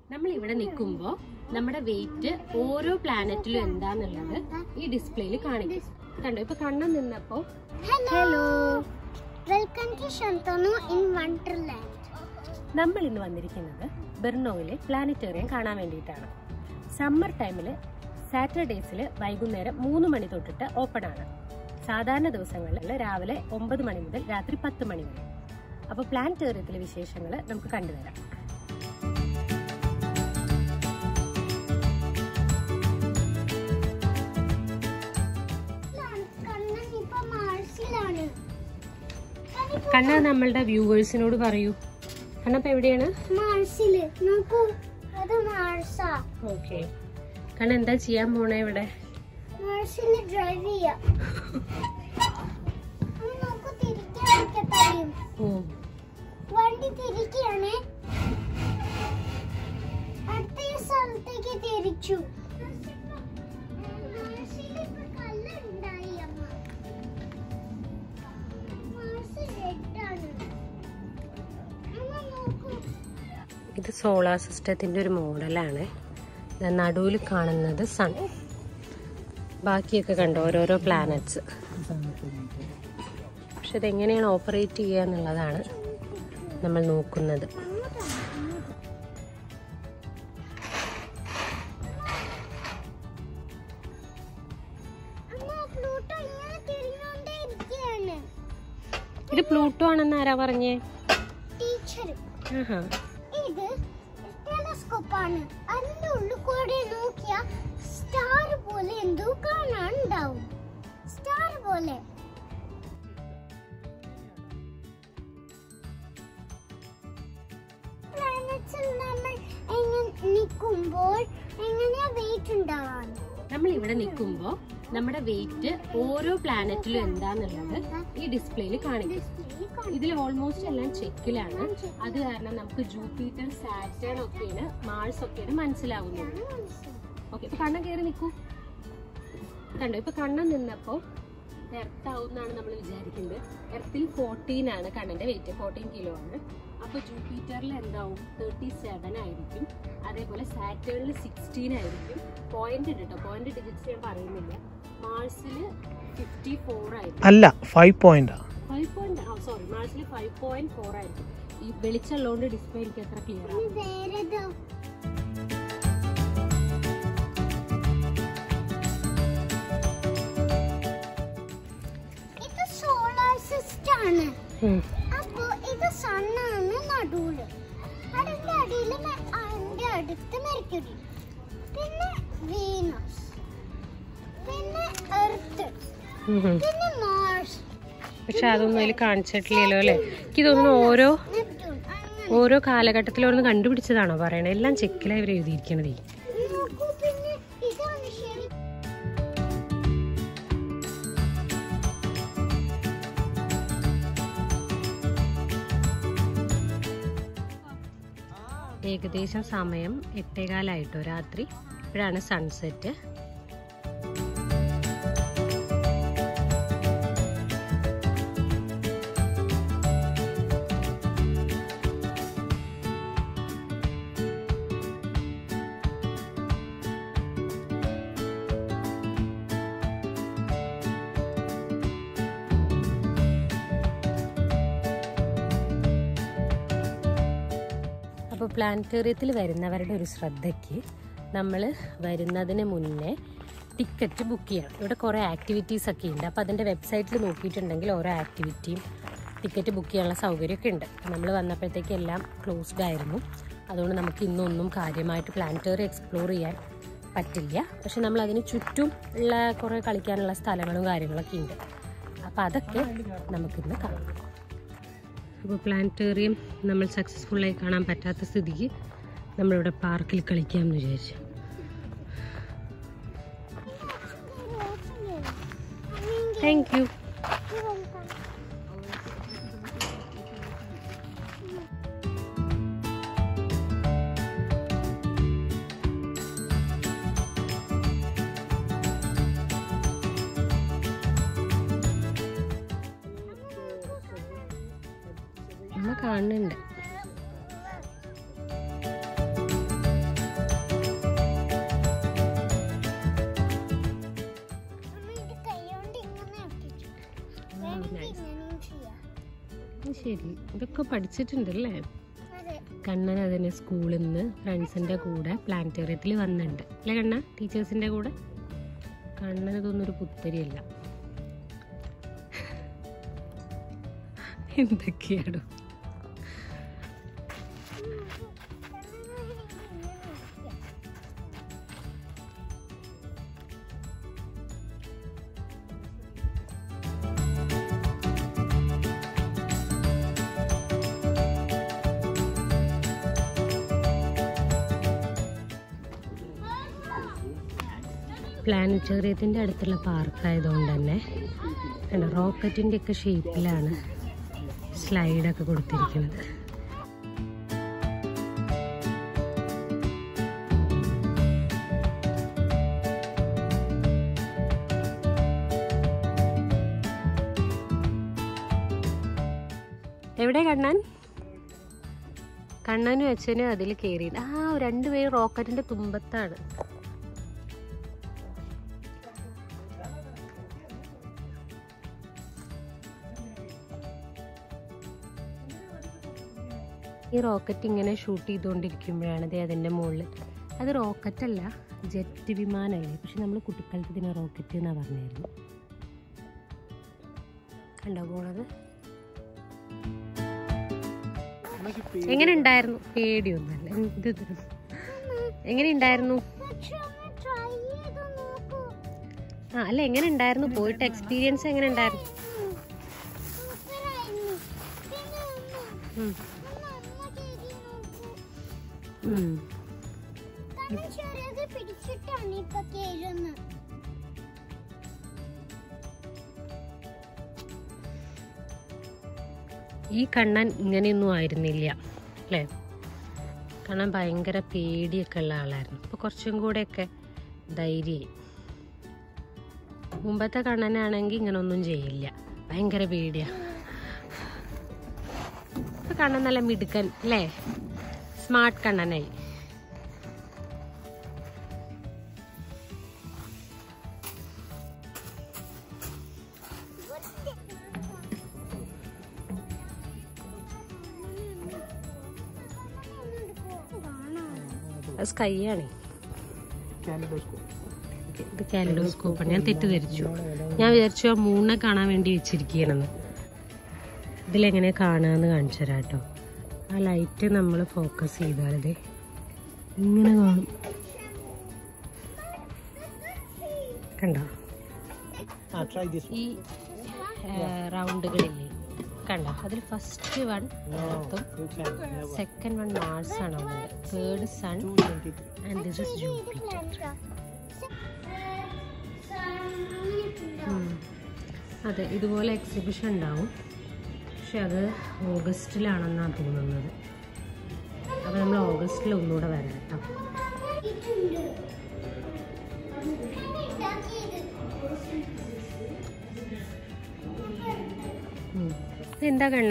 നമ്മൾ ഇവിടെ നിൽക്കുമ്പോൾ നമ്മുടെ വെയിറ്റ് ഓരോ പ്ലാനറ്റിലും എന്താന്നുള്ളത് ഈ ഡിസ്പ്ലേയിൽ കാണിക്കും കണ്ടോ ഇപ്പൊ കണ്ണം നിന്നപ്പോ hello welcome to Shantanu in Wonderland നമ്മൾ ഇന്ന് വന്നിരിക്കുന്നത് ബെർണോയിലെ പ്ലാനറ്റോറിയം കാണാൻ വേണ്ടിയിട്ടാണ് സമ്മർ ടൈമിൽ സാറ്റർഡേസിൽ വൈകുന്നേരം മൂന്ന് മണി തൊട്ടിട്ട് ഓപ്പൺ ആണ് സാധാരണ ദിവസങ്ങളിൽ രാവിലെ ഒമ്പത് മണി മുതൽ രാത്രി പത്ത് മണി വരെ അപ്പോൾ പ്ലാനറ്റോറിയത്തിലെ വിശേഷങ്ങൾ നമുക്ക് കണ്ടുവരാം കണ്ണൻ ഇപ്പൊ മാർസിലാണ് കണ്ണ നമ്മളുടെ വ്യൂവേഴ്സിനോട് പറയൂ കണ്ണപ്പ എവിടെയാണ് മാർസില് നോക്കൂ അത് മാർസാ ഓക്കെ കണ്ണ എന്താ ചെയ്യാൻ പോണേ ഇവിടെ മാർസില് ഡ്രൈവ് ചെയ്യാം അമ്മ നോക്കൂ തിരിക്കാൻ വെക്കത്തറിയും ഓ വണ്ടി തിരിക്കുകയാണേ അടുത്ത ഈ സ്ഥലത്തേക്ക് തിരിച്ചു മാർസില് ഇപ്പൊ കല്ലുണ്ടായി അമ്മ മാർസ് റെഡാണ് അമ്മ നോക്കൂ ഇത് സോളാർ സിസ്റ്റത്തിന്റെ ഒരു മോഡലാണ് നടുവിൽ കാണുന്നത് സൺ ബാക്കിയൊക്കെ കണ്ടോ ഓരോരോ പ്ലാനറ്റ്സ് പക്ഷെ ഇതെങ്ങനെയാണ് ഓപ്പറേറ്റ് ചെയ്യുക എന്നുള്ളതാണ് നമ്മൾ നോക്കുന്നത് അമ്മ പ്ലൂട്ടോ ഇങ്ങനെ തിരിഞ്ഞോണ്ടേ ഇരിക്കുകയാണ് ഇത് പ്ലൂട്ടോ ആണെന്ന് ആരാ പറഞ്ഞേ ടീച്ചർ ആഹാ ഇത് ടെലസ്കോപ്പ് ആണ് അതിന്റെ ഉള്ളിൽ കൂടെ നോക്കിയ സ്റ്റാർ പോലെ എന്തോ കാണാൻ ഉണ്ടാവും സ്റ്റാർ പോലെ പ്ലാനറ്റ്സിൽ നമ്മൾ എങ്ങനെ നിൽക്കുമ്പോൾ എങ്ങനെയാ വെയിറ്റ് ഉണ്ടാവാൻ നമ്മൾ ഇവിടെ നിൽക്കുമ്പോൾ നമ്മുടെ വെയിറ്റ് ഓരോ പ്ലാനറ്റിലും എന്താന്നുള്ളത് ഈ ഡിസ്പ്ലേയിൽ കാണിക്കും ഇതിൽ ഓൾമോസ്റ്റ് എല്ലാം ചെക്കിലാണ് അത് കാരണം നമുക്ക് ജൂപ്പിറ്റർ സാറ്റേൺ ഒക്കെയാണ് മാൾസ് ഒക്കെയാണ് മനസ്സിലാവുന്നത് ഓക്കെ ഇപ്പൊ കണ്ണം കയറി നിൽക്കൂ കണ്ടോ ഇപ്പൊ കണ്ണം നിന്നപ്പോ എർത്ത് ആവും എന്നാണ് നമ്മൾ വിചാരിക്കുന്നത് എർത്തിൽ ഫോർട്ടീൻ ആണ് കണ്ണന്റെ വെയിറ്റ് ഫോർട്ടീൻ കിലോ ആണ് അപ്പൊ ജൂപ്പിറ്ററിൽ എന്താവും തേർട്ടി സെവൻ ആയിരിക്കും അതേപോലെ സാറ്റേണിൽ സിക്സ്റ്റീൻ ആയിരിക്കും പോയിന്റ് കേട്ടോ പോയിന്റ് ഡിജിറ്റ്സ് ഞാൻ പറയുന്നില്ല മാർസിൽ ഫിഫ്റ്റി ഫോർ ആയിരിക്കും അല്ല ഫൈവ് പോയിന്റ് ഫൈവ് പോയിന്റ് ആ സോറി മാർസിൽ ഫൈവ് പോയിന്റ് ഫോർ ആയിരിക്കും ഈ വെളിച്ചമുള്ളതുകൊണ്ട് ഡിസ്പ്ലേ എനിക്ക് എത്ര ക്ലിയർ ആണ് വേറെതോ ഇത് സോളാർ സിസ്റ്റം ആണ് അപ്പൊ ഇത് സണ്ണാണ് നടുവില് അതിന്റെ അടിയില് മെ- അതിന്റെ അടുത്ത് മെർക്കുറി പിന്നെ വീനസ് പിന്നെ എർത്ത് പിന്നെ മാർസ് പക്ഷെ അതൊന്നും അതിൽ കാണിച്ചിട്ടില്ലല്ലോ അല്ലേ എനിക്ക് തോന്നുന്നു ഓരോ നെപ്റ്റ്യൂൺ അങ്ങനെ ഓരോ കാലഘട്ടത്തിലോന്ന് കണ്ടുപിടിച്ചതാണോ പറയണത് എല്ലാം ചെക്കിലാണ് ഇവർ എഴുതിയിരിക്കണത് നോക്കൂ പിന്നെ ഇതാണ് ശരി ഏകദേശം സമയം എട്ടേകാലായിട്ടോ രാത്രി ഇപ്പോഴാണ് സൺസെറ്റ് അപ്പോൾ പ്ലാനറ്റോറിയത്തിൽ വരുന്നവരുടെ ഒരു ശ്രദ്ധയ്ക്ക് നമ്മൾ വരുന്നതിന് മുന്നേ ടിക്കറ്റ് ബുക്ക് ചെയ്യണം ഇവിടെ കുറേ ആക്ടിവിറ്റീസ് ഒക്കെ ഉണ്ട് അപ്പോൾ അതിൻ്റെ വെബ്സൈറ്റിൽ നോക്കിയിട്ടുണ്ടെങ്കിൽ ഓരോ ആക്ടിവിറ്റിയും ടിക്കറ്റ് ബുക്ക് ചെയ്യാനുള്ള സൗകര്യമൊക്കെ ഉണ്ട് നമ്മൾ വന്നപ്പോഴത്തേക്ക് എല്ലാം ക്ലോസ്ഡ് ആയിരുന്നു അതുകൊണ്ട് നമുക്ക് ഇന്നൊന്നും കാര്യമായിട്ട് പ്ലാനറ്റോറിയം എക്സ്പ്ലോർ ചെയ്യാൻ പറ്റില്ല പക്ഷെ നമ്മൾ അതിന് ചുറ്റും ഉള്ള കുറേ കളിക്കാനുള്ള സ്ഥലങ്ങളും കാര്യങ്ങളൊക്കെ ഉണ്ട് അപ്പോൾ അതൊക്കെ നമുക്കിന്ന് കാണാം അപ്പോൾ പ്ലാനറ്റോറിയം നമ്മൾ സക്സസ്ഫുള്ളായി കാണാൻ പറ്റാത്ത സ്ഥിതിക്ക് നമ്മളിവിടെ പാർക്കിൽ കളിക്കാമെന്ന് വിചാരിച്ചു താങ്ക് യു നമ്മ കാണുന്നുണ്ട് അത് ശരി ഇതൊക്കെ പഠിച്ചിട്ടുണ്ടല്ലേ അതെ കണ്ണൻ അതിന് സ്കൂളിൽ നിന്ന് ഫ്രണ്ട്സിൻ്റെ കൂടെ പ്ലാനറ്റോറിയത്തിൽ വന്നിട്ടുണ്ട് അല്ലേ കണ്ണ ടീച്ചേഴ്സിൻ്റെ കൂടെ കണ്ണൻ ഇതൊന്നും ഒരു പുത്തരിയല്ല എന്തൊക്കെയാണോ പ്ലാനറ്റോറിയത്തിൻ്റെ അടുത്തുള്ള പാർക്കായതുകൊണ്ട് തന്നെ കണ്ടോ റോക്കറ്റിൻ്റെ ഒക്കെ ഷേപ്പിലാണ് സ്ലൈഡൊക്കെ കൊടുത്തിരിക്കുന്നത് എവിടെ കണ്ണൻ കണ്ണനും അച്ഛനും അതിൽ കയറി ആ രണ്ടുപേരും റോക്കറ്റിന്റെ തുമ്പത്താണ് ഈ റോക്കറ്റ് ഇങ്ങനെ ഷൂട്ട് ചെയ്തുകൊണ്ടിരിക്കുമ്പോഴാണ് ദേ അതിൻ്റെ മുകളിൽ അത് റോക്കറ്റല്ല ജെറ്റ് വിമാനമല്ലേ പക്ഷെ നമ്മൾ കുട്ടിക്കാലത്ത് ഇതിനെ റോക്കറ്റ് എന്നാണ് പറഞ്ഞായിരുന്നു കണ്ടോ പോണത് എങ്ങനെ ഉണ്ടായിരുന്നു പേടിയൊന്നല്ല എന്ത് ഇത്? എങ്ങനെ ഉണ്ടായിരുന്നു പക്ഷെ ഒന്ന് ട്രൈ ചെയ്ത് നോക്കൂ ആ അല്ല എങ്ങനെ ഉണ്ടായിരുന്നു പോയിട്ട് എക്സ്പീരിയൻസ് എങ്ങനെ ഉണ്ടായിരുന്നു സൂപ്പറായിരുന്നു പിന്നെ ഒന്ന് ഉം. ഒന്ന് അമ്മ ചെയ്ത് നോക്കൂ ഉം. കാരണം ചെറിയത് പിടിച്ചിട്ടാണ് ഇപ്പൊ കേറുന്നത് ഈ കണ്ണൻ ഇങ്ങനെയൊന്നും ആയിരുന്നില്ല അല്ലേ കണ്ണൻ ഭയങ്കര പേടിയൊക്കെ ഉള്ള ആളായിരുന്നു ഇപ്പൊ കുറച്ചും കൂടെയൊക്കെ ധൈര്യമായി മുമ്പത്തെ കണ്ണനാണെങ്കിൽ ഇങ്ങനെ ഒന്നും ചെയ്യില്ല ഭയങ്കര പേടിയാ ഇപ്പൊ കണ്ണൻ നല്ല മിടുക്കൻ അല്ലേ സ്മാർട്ട് കണ്ണനായി അത് സ്കൈ ആണ് ഇത് കാലിഡോസ്കോപ്പാണ് ഞാൻ തെറ്റിദ്ധരിച്ചു ഞാൻ വിചാരിച്ചു ആ മൂണിനെ കാണാൻ വേണ്ടി വെച്ചിരിക്കുകയാണെന്ന് ഇതിലെങ്ങനെ കാണാന്ന് കാണിച്ചു തരാം കേട്ടോ ആ ലൈറ്റ് നമ്മൾ ഫോക്കസ് ചെയ്താലത് ഇങ്ങനെ കാണും കണ്ടോ ഈ റൗണ്ടുകളില്ലേ കണ്ടോ അതിൽ ഫസ്റ്റ് വൺ എർത്തും സെക്കൻഡ് വൺ മാർസ് ആണ് വന്നത് third sun and this is Jupiter അതെ ഇതുപോലെ എക്സിബിഷൻ ഉണ്ടാവും പക്ഷെ അത് ഓഗസ്റ്റിലാണെന്നാണ് തോന്നുന്നത് അപ്പോൾ നമ്മൾ ഓഗസ്റ്റിൽ ഒന്നുകൂടെ വരാം കേട്ടോ ഉം. ഇതെന്താ കണ്ണ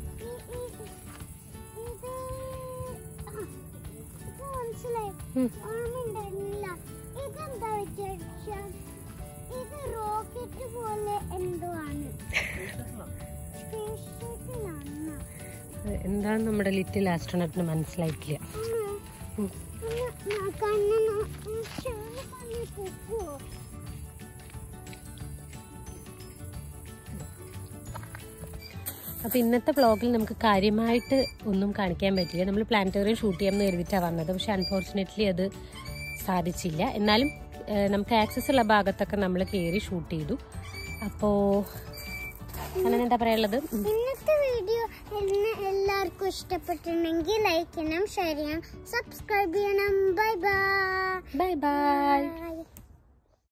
മനസ്സിലായി ഉം. ഓർമ്മയുണ്ടായിരുന്നില്ല ഇതെന്താ വിചാരിച്ച ഇത് റോക്കറ്റ് പോലെ എന്തോ ആണ് സ്പേസ് ഷട്ടിലാണ് എന്താണ് നമ്മുടെ ലിറ്റിൽ ആസ്ട്രോണറ്റിന് മനസ്സിലായിട്ടില്ല ഉം. കണ്ണു ചെറുപ്പണി പൊക്കുവോ അപ്പോൾ ഇന്നത്തെ വ്ളോഗിൽ നമുക്ക് കാര്യമായിട്ട് ഒന്നും കാണിക്കാൻ പറ്റില്ല നമ്മൾ പ്ലാനറ്റോറിയം ഷൂട്ട് ചെയ്യാമെന്ന് കരുതിയിട്ടാണ് വന്നത് പക്ഷെ അൺഫോർച്ചുനേറ്റ്ലി അത് സാധിച്ചില്ല എന്നാലും ഏഹ്, നമുക്ക് ആക്സസ് ഉള്ള ഭാഗത്തൊക്കെ നമ്മൾ കയറി ഷൂട്ട് ചെയ്തു അപ്പോൾ അങ്ങനെ എന്താ പറയാനുള്ളത് ഉം. ഇന്നത്തെ വീഡിയോ എന്നെ എല്ലാവർക്കും ഇഷ്ടപ്പെട്ടിട്ടുണ്ടെങ്കിൽ ലൈക്ക് ചെയ്യണം ഷെയർ ചെയ്യണം സബ്സ്ക്രൈബ് ചെയ്യണം bye bye bye bye by